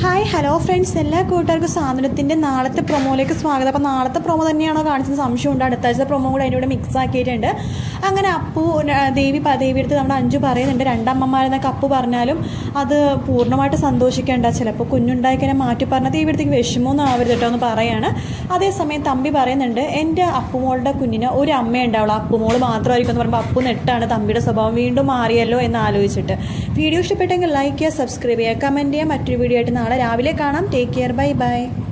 hi hello friends എല്ലാ കൂട്ടുകാർക്കും സാധനത്തിൻ്റെ നാളത്തെ പ്രൊമോയിലേക്ക് സ്വാഗതം അപ്പോൾ നാളത്തെ പ്രൊമോ തന്നെയാണോ കാണിച്ചത് സംശയമുണ്ട് അടുത്ത ആഴ്ചത്തെ പ്രൊമോ കൂടെ അതിൻ്റെ കൂടെ മിക്സ് ആക്കിയിട്ടുണ്ട് അങ്ങനെ അപ്പു ആ, ദേവി പ- ദേവി അടുത്ത് നമ്മുടെ അഞ്ചു പറയുന്നുണ്ട് രണ്ടമ്മമാരെന്നൊക്കെ അപ്പു പറഞ്ഞാലും അത് പൂർണ്ണമായിട്ട് സന്തോഷിക്കേണ്ട ചിലപ്പോൾ കുഞ്ഞുണ്ടായിക്കനെ മാറ്റി പറഞ്ഞാൽ ദേവി അടുത്തേക്ക് വിഷമമൊന്നും ആവരുത് കേട്ടോ എന്ന് പറയാണ് അതേസമയം തമ്പി പറയുന്നുണ്ട് എൻ്റെ അപ്പുമോളുടെ കുഞ്ഞിന് ഒരു അമ്മ ഉണ്ടാവുള്ളൂ അപ്പുമോൾ മാത്രമായിരിക്കും എന്ന് പറയുമ്പോൾ അപ്പു നെട്ടാണ് തമ്പിയുടെ സ്വഭാവം വീണ്ടും മാറിയല്ലോ എന്ന് ആലോചിച്ചിട്ട് വീഡിയോ ഇഷ്ടപ്പെട്ടെങ്കിൽ ലൈക്ക് ചെയ്യുക സബ്സ്ക്രൈബ് ചെയ്യുക കമൻറ്റ് ചെയ്യുക മറ്റൊരു വീഡിയോ ആയിട്ട് നാളെ രാവിലെ കാണാം ടേക്ക് കെയർ ബൈ ബൈ